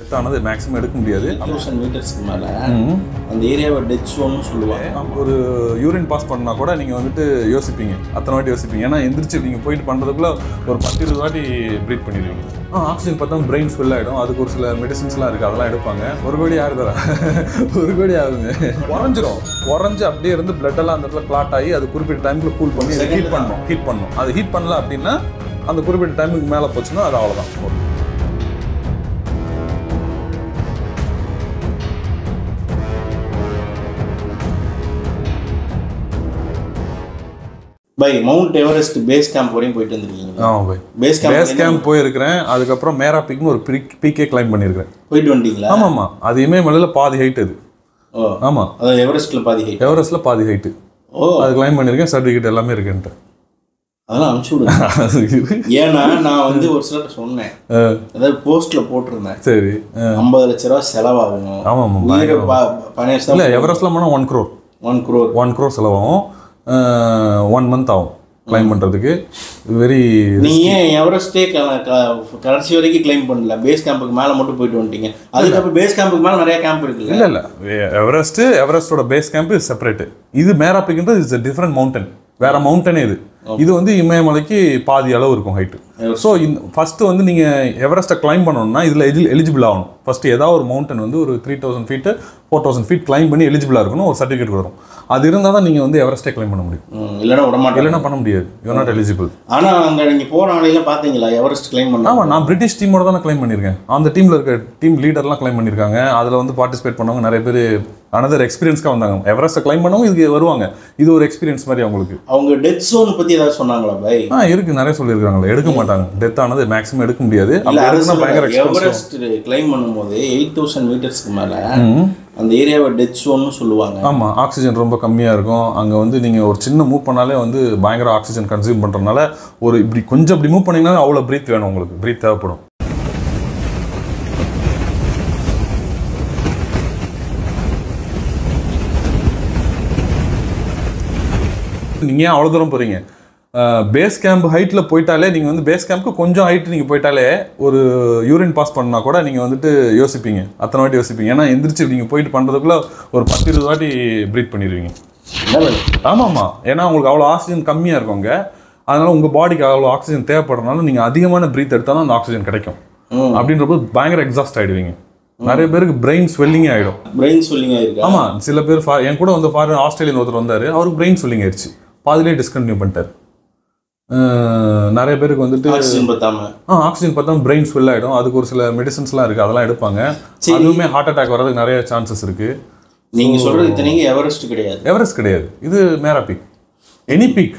ஆனது மேக்ஸிமம் எடுக்க முடியாது தௌசண்ட் மீட்டர்ஸ்க்கு மேலே அந்த ஏரியாவை டெத் ஜோன்னு சொல்லுவாங்க ஒரு யூரின் பாஸ் பண்ணா கூட நீங்கள் வந்துட்டு யோசிப்பீங்க அத்தனை வாட்டி யோசிப்பீங்க ஏன்னா எந்திரிச்சு நீங்கள் போயிட்டு பண்ணுறதுக்குள்ள ஒரு பத்து இருபது வாட்டி ப்ரீத் பண்ணிடுவீங்க ஆ ஆக்சிஜன் பார்த்தா பிரெயின் ஃபில் ஆகிடும் அதுக்கு ஒரு சில மெடிசின்ஸ்லாம் இருக்குது அதெல்லாம் எடுப்பாங்க ஒரு கோடி யார் தரா ஒரு கோடி ஆகுங்க உறைஞ்சிரும் உறைஞ்சு அப்படியே இருந்து blood எல்லாம் அந்த இடத்துல கிளாட் ஆகி அது குறிப்பிட்ட டைமுக்குள்ள கூல் பண்ணி ஹீட் பண்ணணும் ஹீட் பண்ணணும் அது ஹீட் பண்ணல அப்படின்னா அந்த குறிப்பிட்ட டைமுக்கு மேலே போச்சுன்னா அது அவ்வளோதான் by mount Everest base camp வரையும் போயிட்டு வந்திருக்கீங்க ஆமாம் போய் பேஸ் பேஸ் கேம்ப் கேம்ப் போயிருக்கிறேன் அதுக்கப்புறம் மேரா பிக்னு ஒரு பீக்கே கிளைம் பண்ணியிருக்கிறேன் போயிட்டு வந்துட்டீங்களா ஆமாம் ஆமாம் அது இமயமலையில் பாதி ஹைட் அது ஓ ஆமாம் அதாவது எவரெஸ்ட்ல பாதி ஹைட் எவரெஸ்ட்ல பாதி ஹைட்டு ஓ அது கிளைம் பண்ணியிருக்கேன் சர்டிஃபிகேட் எல்லாமே இருக்குன்ட்டு அதெல்லாம் அனுப்பிச்சு விடுங்க ஏன்னா நான் வந்து ஒரு சிலர் சொன்னேன் அதாவது போஸ்ட்ல போட்டிருந்தேன் சரி ஐம்பது லட்ச ரூபா செலவாகும் ஆமாம் ஆமாம் உயிரை பணம் இல்லை எவரெஸ்ட்ல போனால் one crore one crore one crore செலவாகும் ஒன் மந்த் ஆகும் கிளைம் பண்ணுறதுக்கு வெரி நீ ஏன் எவரெஸ்டே க- க- கடைசி வரைக்கும் கிளைம் பண்ணல பேஸ் கேம்புக்கு மேலே மட்டும் போயிட்டு வந்துட்டீங்க அதுக்கப்புறம் பேஸ் கேம்புக்கு மேலே நிறைய கேம்ப் இருக்குல்ல இல்லை இல்லை எவரெஸ்ட் எவரெஸ்டோட பேஸ் கேம்ப் இஸ் செப்பரேட் இது மேரா பிக்ன்றது இஸ் டிஃப்ரெண்ட் மவுண்டன் வேற மவுண்டனே இது இது வந்து இமயமலைக்கு பாதி அளவு இருக்கும் ஹைட்டு ஸோ இந்த ஃபஸ்ட்டு வந்து நீங்கள் எவரெஸ்ட்டை கிளைம் பண்ணணும்னா இதில் எலி எலிஜிபிள் ஆகணும் ஃபஸ்ட்டு ஏதாவது ஒரு மவுண்டன் வந்து ஒரு three thousand feet four thousand feet climb பண்ணி எலிஜிபிளாக இருக்கணும் ஒரு சர்டிஃபிகேட் வரும் அது இருந்தால் தான் நீங்கள் வந்து எவரெஸ்ட்டை கிளைம் பண்ண முடியும் ம், இல்லைன்னா விட மாட்டேன் இல்லைன்னா பண்ண முடியாது யூ நாட் எலிஜிபிள் ஆனா அங்க நீங்க போற ஆணையில பாத்தீங்களா எவரெஸ்ட் கிளைம் பண்ண ஆமாம் நான் பிரிட்டிஷ் டீமோட தான் கிளைம் பண்ணியிருக்கேன் அந்த டீமில் இருக்க டீம் லீடர்லாம் கிளைம் பண்ணியிருக்காங்க அதில் வந்து பார்ட்டிசிபேட் பண்ணவங்க நிறைய பேர் அனதர் எக்ஸ்பீரியன்ஸ்க்காக வந்தாங்க எவரெஸ்ட்டை கிளைம் பண்ணவங்க இதுக்கு வருவாங்க இது ஒரு எக்ஸ்பீரியன்ஸ் மாதிரி அவங்களுக்கு அவங்க டெத் ஜோன் பத்தி ஏதாவது சொன்னாங்களா பை ஆ இருக்கு நிறைய சொல்லியிருக்காங்களே எடுக்க மாட்டாங்க டெத் ஆனது மேக்ஸிமம் எடுக்க முடியாது இல்ல அப்படி அது எடுக்கணும் பயங்கர சொல்றேன். எக்ஸ்பென்சிவ் எவரெஸ்ட் கிளைம் பண்ணும்போது எயிட் தௌசண்ட் மீட்டர்ஸ்க்கு மேல அந்த ஏரியாவை டெத் ஜோன்னு சொல்லுவாங்க ஆமாம் ஆக்சிஜன் ரொம்ப கம்மியாக இருக்கும் அங்கே வந்து நீங்கள் ஒரு சின்ன மூவ் பண்ணாலே வந்து பயங்கர ஆக்சிஜன் கன்சியூம் பண்ணுறதுனால ஒரு இப்படி கொஞ்சம் இப்படி மூவ் பண்ணீங்கன்னா அவ்வளோ ப்ரீத் வேணும் உங்களுக்கு ப்ரீத் தேவைப்படும் நீங்கள் ஏன் அவ்வளோ தூரம் போகிறீங்க பேஸ் கேம்ப் ஹைட்டில் போயிட்டாலே நீங்கள் வந்து பேஸ் கேம்ப்க்கு கொஞ்சம் ஹைட் நீங்கள் போயிட்டாலே ஒரு யூரின் பாஸ் பண்ணா கூட நீங்கள் வந்துட்டு யோசிப்பீங்க அத்தனை வாட்டி யோசிப்பீங்க ஏன்னா எந்திரிச்சு நீங்கள் போயிட்டு பண்ணுறதுக்குள்ள ஒரு பத்து இருபது வாட்டி ப்ரீத் பண்ணிடுவீங்க என்ன பை? ஆமாம்மா ஏன்னா உங்களுக்கு அவ்வளோ ஆக்சிஜன் கம்மியாக இருக்கும் அங்கே அதனால உங்கள் பாடிக்கு அவ்வளோ ஆக்சிஜன் தேவைப்படுறதுனால நீங்கள் அதிகமான ப்ரீத் எடுத்தால் தான் அந்த ஆக்சிஜன் கிடைக்கும் ம். அப்படின்றப்போ பயங்கர எக்ஸாஸ்ட் ஆகிடுவீங்க நிறைய பேருக்கு பிரெயின் ஸ்வெல்லிங் ஆகிடும் பிரெயின் சொல்லிங்க இருக்கா ஆமா சில பேர் ஃபா- என் கூட வந்து ஃபாரின் ஆஸ்திரேலியன் ஒருத்தர் வந்தாரு அவருக்கு பிரெயின் ஸ்வெல்லிங் ஆயிடுச்சு பாதிலே டிஸ்கண்டினியூ பண்ணிட்டார் அஹ் நிறைய பேருக்கு வந்துட்டு ஆக்சிஜன் பத்தாம ஆ ஆக்சிஜன் பார்த்தா பிரெயின் ஸ்வெல் ஆகிடும் அதுக்கு ஒரு சில மெடிசன்ஸ்லாம் இருக்குது அதெல்லாம் எடுப்பாங்க அதுவுமே ஹார்ட் அட்டாக் வர்றதுக்கு நிறைய சான்சஸ் இருக்குது நீங்க சொல்றது இத்தனைக்கு எவரெஸ்ட் கிடையாது எவரெஸ்ட் கிடையாது இது மேரா பீக் எனி பீக்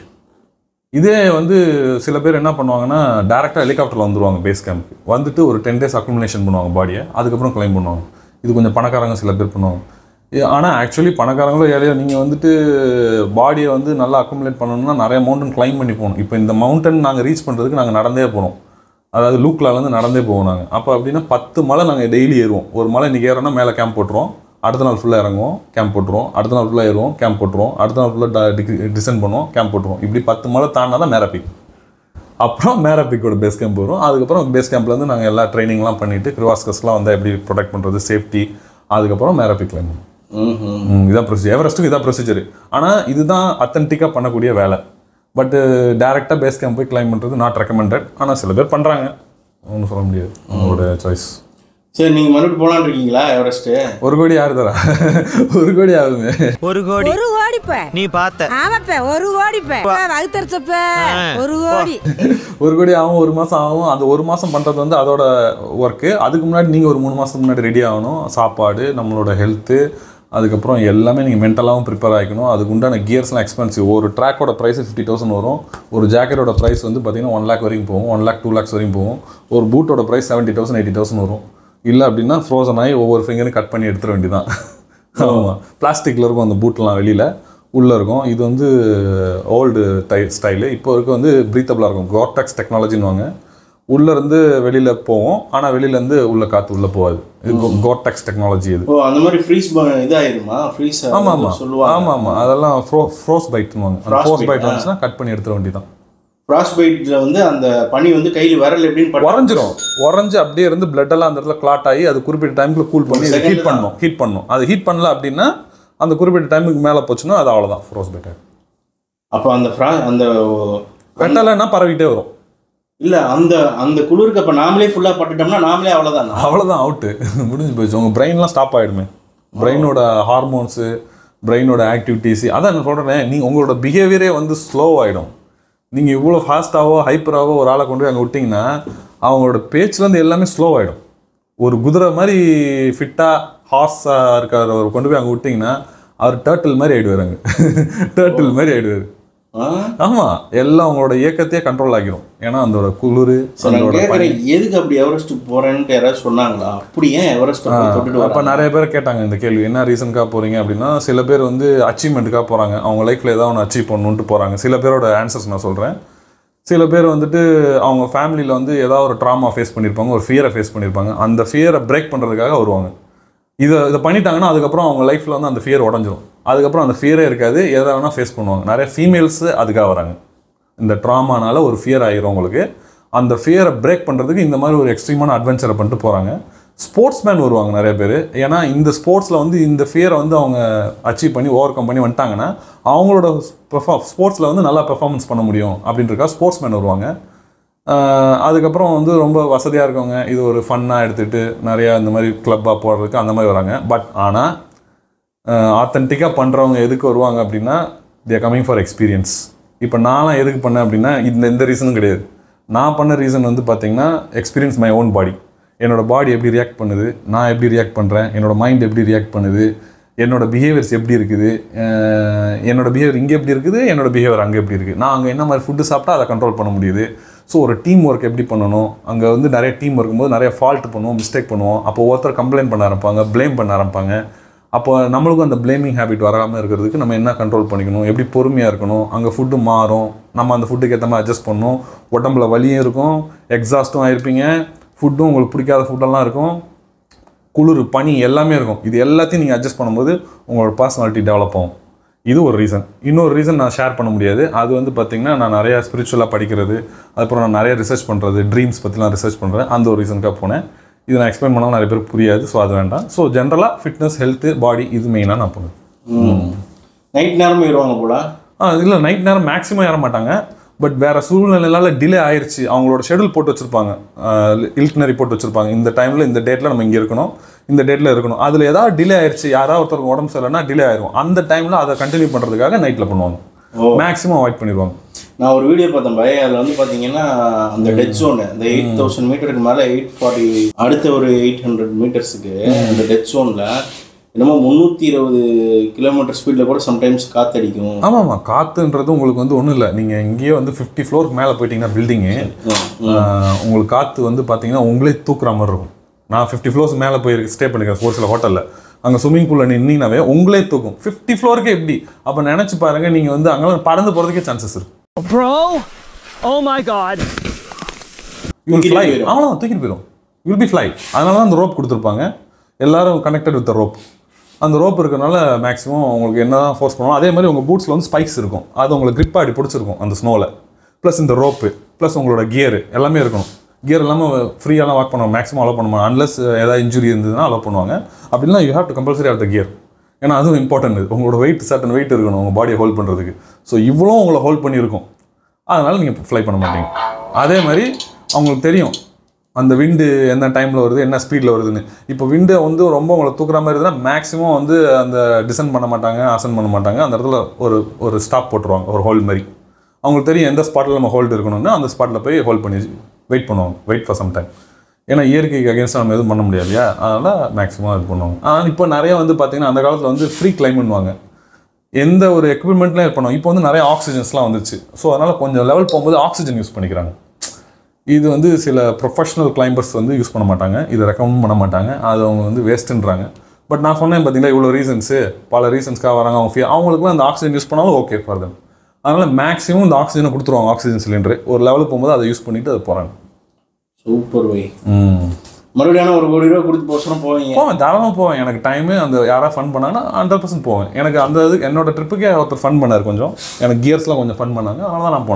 இதே வந்து சில பேர் என்ன பண்ணுவாங்கன்னா டேரெக்டாக ஹெலிகாப்டரில் வந்துருவாங்க பேஸ் கேம்ப்க்கு வந்துட்டு ஒரு டென் டேஸ் அக்குமுலேஷன் பண்ணுவாங்க பாடியை அதுக்கப்புறம் கிளைம் பண்ணுவாங்க இது கொஞ்சம் பணக்காரங்க சில பேர் பண்ணுவாங்க ஆனால் ஆக்சுவலி பணக்காரங்களோ ஏழையோ நீங்கள் வந்துட்டு பாடியை வந்து நல்லா அக்குமுலேட் பண்ணணும்னா நிறைய மவுண்டன் கிளைம் பண்ணி போகணும் இப்போ இந்த மவுண்டன் நாங்கள் ரீச் பண்ணுறதுக்கு நாங்கள் நடந்தே போகிறோம் அதாவது லூக்லாலேருந்து நடந்தே போவோம் நாங்கள் அப்போ அப்படின்னா பத்து மலை நாங்கள் டெய்லி ஏறுவோம் ஒரு மலை இன்றைக்கி ஏறோம்னா மேலே கேம்ப் போட்டுருவோம் அடுத்த நாள் ஃபுல்லாக இறங்குவோம் கேம்ப் போட்டுருவோம் அடுத்த நாள் ஃபுல்லாக ஏறுவோம் கேம்ப் போட்டுருவோம் அடுத்த நாள் ஃபுல்லாக டிசைன் பண்ணுவோம் கேம்ப் போட்டுருவோம் இப்படி பத்து மலை தாண்டினா தான் மேரபிக் அப்புறம் மேரபிக்கோட பேஸ் கேம்ப் வரும் அதுக்கப்புறம் பேஸ் கேம்ப்லேருந்து நாங்கள் எல்லா ட்ரைனிங்லாம் பண்ணிவிட்டு கிருவாஸ்கஸ்லாம் வந்து எப்படி ப்ரொடெக்ட் பண்ணுறது சேஃப்டி அதுக்கப்புறம் மேரபிக் லைன் ம் ம். ம், இதான் ப்ரொசீஜர் எவரெஸ்ட்டுக்கு இதான் ப்ரொசீஜர் ஆனால் இதுதான் அத்தன்டிக்காக பண்ணக்கூடிய வேலை பட்டு டேரெக்டாக பேஸ் கேம்ப் போய் கிளைம் பண்ணுறது நாட் ரெக்கமெண்டட் ஆனால் சில பேர் பண்ணுறாங்க ஒன்றும் சொல்ல முடியாது அவங்களோட சாய்ஸ் சரி நீங்க மறுபடியும் போலான்னு இருக்கீங்களா எவரெஸ்ட் ஒரு கோடி யார் தரா ஒரு கோடி ஆகுங்க ஒரு கோடி ஒரு கோடிப்ப நீ பார்த்த ஆமாப்ப ஒரு கோடிப்ப வகுத்தரிச்சப்ப ஒரு கோடி ஒரு கோடி ஆகும் ஒரு மாதம் ஆகும் அந்த ஒரு மாதம் பண்ணுறது வந்து அதோட ஒர்க்கு அதுக்கு முன்னாடி நீங்கள் ஒரு மூணு மாதத்துக்கு முன்னாடி ரெடி ஆகணும் சாப்பாடு நம்மளோட ஹெல்த்து அதுக்கப்புறம் எல்லாமே நீங்கள் மென்டலாகவும் ப்ரிப்பேர் ஆகிக்கணும் அதுக்கு உண்டான கியர்ஸ்லாம் எக்ஸ்பென்சிவ் ஒரு ட்ராக்கோட ப்ரைஸ் ஃபிஃப்டி தௌசண்ட் வரும் ஒரு ஜாக்கெட்டோட ப்ரைஸ் வந்து பார்த்தீங்கன்னா ஒன் லேக் வரைக்கும் போகும் ஒன் லேக் டூ லேக்ஸ் வரைக்கும் போகும் ஒரு பூட்டோட price seventy thousand eighty thousand வரும் இல்லை அப்படின்னா ஃப்ரோசன் ஆகி ஒவ்வொரு ஃபிங்கரையும் கட் பண்ணி எடுத்துட வேண்டியதான் ஆமாம் பிளாஸ்டிக்கில் இருக்கும் அந்த பூட்லாம் வெளியில் உள்ளே இருக்கும் இது வந்து ஓல்டு டை ஸ்டைலு இப்போ இருக்க வந்து ப்ரீத்தபிளாக இருக்கும் கோர்டெக்ஸ் டெக்னாலஜின்னு உள்ளே இருந்து வெளியில் போவோம் ஆனால் வெளியிலேருந்து உள்ள காற்று உள்ளே போகாது இது கோர்டெக்ஸ் டெக்னாலஜி இது ஓ அந்த மாதிரி ஃப்ரீஸ் இதாயிருமா ஃப்ரீஸ் ஆமாம் ஆமாம் சொல்லுவாங்க ஆமாம் ஆமாம் அதெல்லாம் ஃப்ரோ ஃப்ரோஸ் பைட்னுவாங்க அந்த Frost ஃப்ரோஸ் bite, பைட் ஆ. வந்துச்சுன்னா கட் பண்ணி எடுத்துட வேண்டியதான் ஃப்ராஸ்ட் பைட்ல வந்து அந்த பனி வந்து கையில் விரல் எப்படின்னு பட்டு- உறைஞ்சிரும் உறைஞ்சு அப்படியே இருந்து blood எல்லாம் அந்த இடத்துல கிளாட் ஆகி அது குறிப்பிட்ட டைமுக்கு கூல் பண்ணி ஒரு second ஹீட் பண்ணணும் ஹீட் பண்ணணும் அது ஹீட் பண்ணல அப்படின்னா அந்த குறிப்பிட்ட டைமுக்கு மேலே போச்சுன்னா அது அவ்வளோதான் ஃப்ரோஸ் பைட் அப்போ அந்த ஃப்ரா அந்த வெட்டலைன்னா பரவிட்டே வரும் இல்ல அந்த அந்த குளிருக்கு அப்ப நாமளே ஃபுல்லா பட்டுட்டோம்னா நாமளே அவ்வளவுதான் அவ்வளோதான் அவுட்டு முடிஞ்சு போச்சு உங்கள் பிரெயின்லாம் ஸ்டாப் ஆகிடுமே பிரெயினோட ஹார்மோன்ஸு பிரெயினோட ஆக்டிவிட்டீஸ் அதான் நான் சொல்கிறேன் நீ உங்களோட பிஹேவியரே வந்து ஸ்லோ ஆகிடும் நீங்கள் இவ்வளோ ஃபாஸ்ட்டாவோ ஹைப்பராகவோ ஒரு ஆளை கொண்டு போய் அங்கே விட்டிங்கன்னா அவங்களோட பேச்சுலேருந்து எல்லாமே ஸ்லோ ஆகிடும் ஒரு குதிரை மாதிரி ஃபிட்டாக ஹார்ஸாக இருக்கிறவர் கொண்டு போய் அங்கே விட்டிங்கன்னா அவர் டேர்ட்டில் மாதிரி ஆகிடுவார் அங்கே டேர்ட்டில் மாதிரி ஆகிடுவார் ஆ? ஆமாம் எல்லாம் அவங்களோட இயக்கத்தையே கண்ட்ரோல் ஆகிரும் ஏன்னா அந்த குளிர் சரி, நான் அதோட கேட்கறேன் எதுக்கு அப்படி எவரெஸ்ட் போறேன்ட்டு யாராவது சொன்னாங்களா அப்படி ஏன் எவரெஸ்ட் போய் தொட்டுட்டு அப்போ வராங்க நிறைய பேர் கேட்டாங்க இந்த கேள்வி என்ன ரீசனுக்காக போகிறீங்க அப்படின்னா சில பேர் வந்து அச்சீவ்மெண்ட்டுக்காக போகிறாங்க அவங்க லைஃப்பில் ஏதாவது ஒன்று அச்சீவ் பண்ணணுன்ட்டு போகிறாங்க சில பேரோட ஆன்சர்ஸ் நான் சொல்கிறேன் சில பேர் வந்துட்டு அவங்க ஃபேமிலியில் வந்து ஏதாவது ஒரு ட்ராமா ஃபேஸ் பண்ணியிருப்பாங்க ஒரு ஃபியரை ஃபேஸ் பண்ணியிருப்பாங்க அந்த ஃபியரை பிரேக் பண்ணுறதுக்காக வருவாங்க இதை இதை பண்ணிட்டாங்கன்னா அதுக்கப்புறம் அவங்க லைஃப்பில் வந்து அந்த ஃபியர் உடஞ்சிரும் அதுக்கப்புறம் அந்த ஃபியரே இருக்காது எதை வேணால் ஃபேஸ் பண்ணுவாங்க நிறைய ஃபீமேல்ஸு அதுக்காக வராங்க இந்த ட்ராமானால ஒரு ஃபியர் ஆகிரும் உங்களுக்கு அந்த ஃபியரை பிரேக் பண்ணுறதுக்கு இந்த மாதிரி ஒரு எக்ஸ்ட்ரீமான அட்வென்ச்சரை பண்ணிட்டு போகிறாங்க ஸ்போர்ட்ஸ்மேன் வருவாங்க நிறைய பேர் ஏன்னா இந்த ஸ்போர்ட்ஸில் வந்து இந்த ஃபியரை வந்து அவங்க அச்சீவ் பண்ணி ஓவர் கம் பண்ணி வந்துட்டாங்கன்னா அவங்களோட பெர்ஃபார்ம் ஸ்போர்ட்ஸில் வந்து நல்லா பெர்ஃபார்மன்ஸ் பண்ண முடியும் அப்படின்றக்கா ஸ்போர்ட்ஸ்மேன் வருவாங்க ஆஹ் அதுக்கப்புறம் வந்து ரொம்ப வசதியாக இருக்கவங்க இது ஒரு ஃபன்னாக எடுத்துகிட்டு நிறையா இந்த மாதிரி கிளப்பாக போடுறதுக்கு அந்த மாதிரி வராங்க பட் ஆனால் ஆத்தென்டிக்காக பண்ணுறவங்க எதுக்கு வருவாங்க அப்படின்னா தேர் கமிங் ஃபார் எக்ஸ்பீரியன்ஸ் இப்போ நான்லாம் எதுக்கு பண்ணேன் அப்படின்னா இந்த எந்த ரீசனும் கிடையாது நான் பண்ண ரீசன் வந்து பார்த்தீங்கன்னா எக்ஸ்பீரியன்ஸ் மை ஓன் பாடி என்னோட பாடி எப்படி ரியாக்ட் பண்ணுது நான் எப்படி ரியாக்ட் பண்ணுறேன் என்னோட மைண்ட் எப்படி ரியாக்ட் பண்ணுது என்னோட பிஹேவியர்ஸ் எப்படி இருக்குது அஹ் என்னோட பிஹேவியர் இங்கே எப்படி இருக்குது என்னோட பிஹேவியர் அங்கே எப்படி இருக்குது நான் அங்கே என்ன மாதிரி ஃபுட்டு சாப்பிட்டா அதை கண்ட்ரோல் பண்ண முடியுது ஸோ ஒரு டீம் ஒர்க் எப்படி பண்ணணும் அங்கே வந்து நிறைய டீம் இருக்கும்போது நிறைய ஃபால்ட் பண்ணுவோம் மிஸ்டேக் பண்ணுவோம் அப்போ ஒருத்தர் கம்ப்ளைண்ட் பண்ண ஆரம்பிப்பாங்க ப்ளேம் பண்ண ஆரம்பிப்பாங்க அப்போ நம்மளுக்கும் அந்த ப்ளேமிங் ஹேபிட் வராமல் இருக்கிறதுக்கு நம்ம என்ன கண்ட்ரோல் பண்ணிக்கணும் எப்படி பொறுமையாக இருக்கணும் அங்கே ஃபுட்டு மாறும் நம்ம அந்த ஃபுட்டுக்கு ஏற்ற மாதிரி அட்ஜஸ்ட் பண்ணணும் உடம்புல வலியும் இருக்கும் எக்ஸாஸ்ட்டும் ஆயிருப்பீங்க ஃபுட்டும் உங்களுக்கு பிடிக்காத ஃபுட்டெல்லாம் இருக்கும் குளிர் பனி எல்லாமே இருக்கும் இது எல்லாத்தையும் நீங்கள் அட்ஜஸ்ட் பண்ணும்போது உங்களோட பர்சனாலிட்டி டெவலப் ஆகும் இது ஒரு ரீசன் இன்னொரு ரீசன் நான் ஷேர் பண்ண முடியாது அது வந்து பார்த்திங்கன்னா நான் நிறையா ஸ்பிரிச்சுவலாக படிக்கிறது அதுக்கப்புறம் நான் நிறைய ரிசர்ச் பண்ணுறது ட்ரீம்ஸ் பற்றிலாம் ரிசர்ச் பண்ணுறேன் அந்த ஒரு ரீசனுக்காக போனேன் இது நான் எக்ஸ்பிளைன் பண்ணாலும் நிறைய பேருக்கு புரியாது ஸோ அது வேண்டாம் ஸோ ஜென்ரலாக ஃபிட்னஸ் ஹெல்த்து பாடி இது மெயினாக நான் பண்ணுவேன் நைட் நேரமும் ஏறுவாங்க போல ஆ இல்லை நைட் நேரம் மேக்ஸிமம் ஏற மாட்டாங்க பட் வேற சூழ்நிலையால டிலே ஆயிருச்சு அவங்களோட ஷெடியூல் போட்டு வச்சிருப்பாங்க இல்ட்னரி போட்டு வச்சிருப்பாங்க இந்த டைம்ல இந்த டேட்ல நம்ம இங்க இருக்கணும் இந்த டேட்ல இருக்கணும் அதுல ஏதாவது டிலே ஆயிருச்சு யாராவது ஒருத்தருக்கு உடம்பு சரியில்லைன்னா டிலே ஆயிரும் அந்த டைம்ல அதை கண்டினியூ பண்றதுக்காக நைட்ல பண்ணுவாங்க மேக்ஸிமம் அவாய்ட் பண்ணிடுவாங்க நான் ஒரு வீடியோ பார்த்தேன் பய அதில் வந்து பார்த்தீங்கன்னா அந்த டெத் ஜோன் அந்த எயிட் தௌசண்ட் மீட்டருக்கு மேலே எயிட் ஃபார்ட்டி அடுத்த ஒரு எயிட் ஹண்ட்ரட் மீட்டர்ஸுக்கு அந்த டெத் ஜோனில் என்னமோ முந்நூற்றி இருபது கிலோமீட்டர் ஸ்பீடில் கூட சம்டைம்ஸ் காத்தடிக்கும் ஆமா ஆமா காத்துன்றது உங்களுக்கு வந்து ஒன்றும் இல்லை நீங்க இங்கேயே வந்து ஃபிஃப்டி ஃப்ளோருக்கு மேலே போயிட்டீங்கன்னா பில்டிங்கு உங்களுக்கு காத்து வந்து பார்த்தீங்கன்னா உங்களே தூக்குற மாதிரி இருக்கும் நான் ஃபிஃப்டி ஃப்ளோர்ஸ் மேலே போய் ஸ்டே பண்ணிக்கிறேன் ஒரு சில ஹோட்டலில் அங்கே ஸ்விம்மிங் பூலில் நின்னீங்கனாவே உங்களே தூக்கும் ஃபிஃப்டி ஃப்ளோருக்கே எப்படி அப்போ நினச்சி பாருங்க நீங்கள் வந்து அங்கெல்லாம் பறந்து போகிறதுக்கே சான்சஸ் இருக்கு Bro? Oh my god. You will தூக்கிட்டு ஃப்ளை போயிரும். அவ்வளோதான் தூக்கிட்டு போயிடும் வில் பி ஃப்ளை அதனால தான் அந்த ரோப் கொடுத்துருப்பாங்க எல்லாரும் கனெக்டட் வித் ரோப் அந்த ரோப் இருக்கிறனால மேக்ஸிமம் உங்களுக்கு என்ன தான் ஃபோர்ஸ் பண்ணுவோம் அதே மாதிரி உங்கள் பூட்ஸில் வந்து ஸ்பைக்ஸ் இருக்கும் அது உங்களுக்கு grip ஆடி பிடிச்சிருக்கும் அந்த ஸ்னோவில் ப்ளஸ் இந்த ரோப்பு ப்ளஸ் உங்களோட கியர் எல்லாமே இருக்கணும் கியர் இல்லாமல் ஃப்ரீயெல்லாம் வாக் பண்ணுவாங்க மேக்ஸிமம் அலோவ் பண்ணுவாங்க அன்லஸ் ஏதாவது இன்ஜுரி இருந்ததுன்னா அலோவ் பண்ணுவாங்க அப்படின்னா you have to compulsory of the gear ஏன்னா அதுவும் இம்பார்ட்டன்ட் உங்களோட வெயிட் சர்டன் வெயிட் இருக்கணும் உங்கள் பாடியை ஹோல்ட் பண்ணுறதுக்கு ஸோ இவ்வளோ உங்களை ஹோல்ட் பண்ணியிருக்கும் அதனால் நீங்கள் ஃப்ளை பண்ண மாட்டீங்க அதே மாதிரி அவங்களுக்கு தெரியும் அந்த விண்டு என்ன டைமில் வருது என்ன ஸ்பீடில் வருதுன்னு இப்போ விண்டு வந்து ரொம்ப உங்களை தூக்குற மாதிரி இருக்குதுன்னா மேக்ஸிமம் வந்து அந்த டிசன் பண்ண மாட்டாங்க அசன் பண்ண மாட்டாங்க அந்த இடத்துல ஒரு ஒரு ஸ்டாப் போட்டுருவாங்க ஒரு ஹோல்ட் மாதிரி அவங்களுக்கு தெரியும் எந்த ஸ்பாட்டில் நம்ம ஹோல்டு இருக்கணும்னு அந்த ஸ்பாட்டில் போய் ஹோல்ட் பண்ணி வெயிட் பண்ணுவாங்க வெயிட் ஃபார் சம் டைம் ஏன்னா இயற்கைக்கு அகேன்ஸ்டாக நம்ம எதுவும் பண்ண முடியாது இல்லையா அதனால் மேக்ஸிமம் இது பண்ணுவாங்க ஆனால் இப்போ நிறைய வந்து பார்த்தீங்கன்னா அந்த காலத்தில் வந்து ஃப்ரீ கிளைம்னுவாங்க எந்த ஒரு எக்யூப்மெண்ட்லையும் இது பண்ணுவாங்க இப்போ வந்து நிறைய ஆக்சிஜன்ஸ்லாம் வந்துச்சு ஸோ அதனால் கொஞ்சம் லெவல் போகும்போது ஆக்சிஜன் யூஸ் பண்ணிக்கிறாங்க இது வந்து சில ப்ரொஃபஷனல் கிளைம்பர்ஸ் வந்து யூஸ் பண்ண மாட்டாங்க இதை ரெக்கமெண்ட் பண்ண மாட்டாங்க அது அவங்க வந்து வேஸ்ட்டுன்றாங்க பட் நான் சொன்னேன் பார்த்தீங்களா இவ்வளோ ரீசன்ஸு பல ரீசன்ஸ்க்காக வராங்க அவங்க ஃபீ அவங்களுக்குலாம் அந்த ஆக்சிஜன் யூஸ் பண்ணாலும் ஓகே ஃபார் தம் அதனால் மேக்ஸிமம் இந்த ஆக்சிஜனை கொடுத்துருவாங்க ஆக்சிஜன் சிலிண்டர் ஒரு லெவலுக்கு போகும்போது அதை யூஸ் பண்ணிட்டு அது போகிறாங்க சூப்பர் வை ம் மறுபடியும் ஒரு கோடி ரூபா கொடுத்து போசரம் போவீங்க போவேன் தாராளமாக போவேன் எனக்கு டைமு அந்த யாராவது ஃபன் பண்ணாங்கன்னா ஹண்ட்ரட் பர்சன்ட் போவேன் எனக்கு அந்த இது என்னோட ட்ரிப்புக்கே ஒருத்தர் ஃபன் பண்ணார் கொஞ்சம் எனக்கு கியர்ஸ்லாம் கொஞ்சம் ஃபன் பண்ணாங்க அதனால தான் நான் போனேன்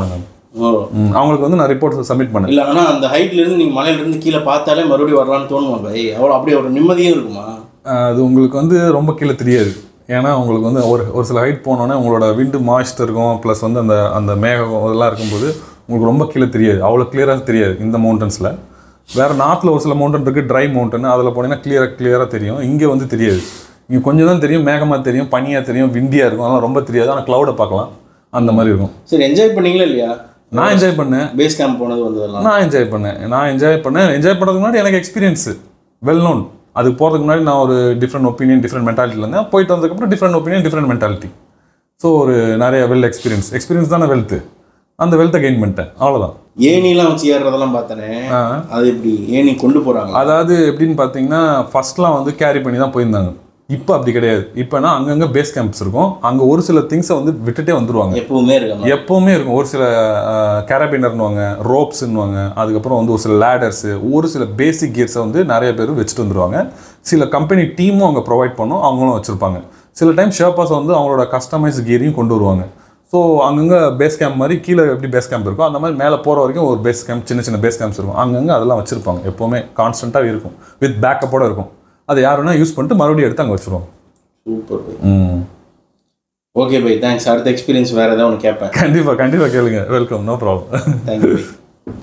ஓ ம், அவங்களுக்கு வந்து நான் ரிப்போர்ட்ஸ் சப்மிட் பண்ணேன் இல்ல ஆனா அந்த ஹைட்ல இருந்து நீங்க மலையில இருந்து கீழே பார்த்தாலே மறுபடியும் வரலாம்னு தோணுமா பை அவ்வளோ அப்படியே ஒரு நிம்மதியும் இருக்குமா அஹ் அது உங்களுக்கு வந்து ரொம்ப கீழே தெரியாது ஏன்னா உங்களுக்கு வந்து ஒரு ஒரு சில ஹைட் போனோன்னே உங்களோட விண்டு மாய்ஸ்ட் இருக்கும் ப்ளஸ் வந்து அந்த அந்த மேகம் இதெல்லாம் இருக்கும்போது உங்களுக்கு ரொம்ப கீழே தெரியாது அவ்வளோ கிளியராக தெரியாது இந்த மவுண்டன்ஸில் வேறு நார்த்தில் ஒரு சில மவுண்டன் இருக்குது ட்ரை மவுண்டன் அதில் போனீங்கன்னா கிளியராக கிளியராக தெரியும் இங்கே வந்து தெரியாது இங்கே கொஞ்சம் தான் தெரியும் மேகமாக தெரியும் பனியாக தெரியும் விண்டியாக இருக்கும் அதெல்லாம் ரொம்ப தெரியாது ஆனால் க்ளவுடை பார்க்கலாம் அந்த மாதிரி இருக்கும் சரி என்ஜாய் பண்ணீங்களா இல்லையா நான் என்ஜாய் பண்ணேன் பேஸ் கேம்ப் போனது வந்ததெல்லாம் நான் என்ஜாய் பண்ணேன் நான் என்ஜாய் பண்ணேன் என்ஜாய் பண்ணுறதுக்கு முன்னாடி எனக்கு எக்ஸ்பீரியன்ஸு வெல் நோன் அதுக்கு போகிறதுக்கு முன்னாடி நான் ஒரு டிஃப்ரெண்ட் ஒப்பீனியன் டிஃப்ரெண்ட் மென்டாலிட்டியில் இருந்தேன் போயிட்டு வந்ததுக்கப்புறம் different opinion different mentality so ஒரு நிறைய வெல் எக்ஸ்பீரியன்ஸ் எக்ஸ்பீரியன்ஸ் தானே வெல்த்து அந்த வெல்த்தை கெயின் பண்ணிட்டேன் அவ்வளோதான் ஏணிலாம் வச்சு ஏறுறதெல்லாம் பார்த்தேனே ஆ. அது எப்படி ஏணி கொண்டு போறாங்க அதாவது எப்படின்னு பார்த்தீங்கன்னா ஃபர்ஸ்ட்லாம் வந்து கேரி பண்ணி தான் போயிருந்தாங்க இப்போ அப்படி கிடையாது இப்போனா அங்கங்கே பேஸ் கேம்ப்ஸ் இருக்கும் அங்கே ஒரு சில திங்ஸை வந்து விட்டுட்டே வந்துருவாங்க எப்பவுமே இருக்காங்க எப்பவுமே இருக்கும் ஒரு சில கேரபினர்னுவாங்க ரோப்ஸ்ன்னுவாங்க அதுக்கப்புறம் வந்து ஒரு சில லேடர்ஸு ஒரு சில பேசிக் கியர்ஸை வந்து நிறைய பேர் வச்சுட்டு வந்துருவாங்க சில கம்பெனி டீமும் அங்கே ப்ரொவைட் பண்ணும் அவங்களும் வச்சுருப்பாங்க சில டைம் ஷேர்பாஸ் வந்து அவங்களோட கஸ்டமைஸ் கியரையும் கொண்டு வருவாங்க ஸோ அங்கங்கே பேஸ் கேம்ப் மாதிரி கீழே எப்படி பேஸ் கேம்ப் இருக்கோ அந்த மாதிரி மேலே போகிற வரைக்கும் ஒரு பேஸ் கேம்ப் சின்ன சின்ன பேஸ் கேம்ப்ஸ் இருக்கும் அங்கங்கே அதெல்லாம் வச்சுருப்பாங்க எப்போவுமே கான்ஸ்டண்ட்டாக இருக்கும் வித் பேக்கப்போட இருக்கும் அதை யார் வேணால் யூஸ் பண்ணிட்டு மறுபடியும் எடுத்து அங்கே வச்சுருவாங்க சூப்பர் பை ம் ஓகே பை தேங்க்ஸ் அடுத்த எக்ஸ்பீரியன்ஸ் வேற ஏதாவது ஒன்று கேட்பேன் கண்டிப்பாக கண்டிப்பாக கேளுங்க welcome no problem thank you by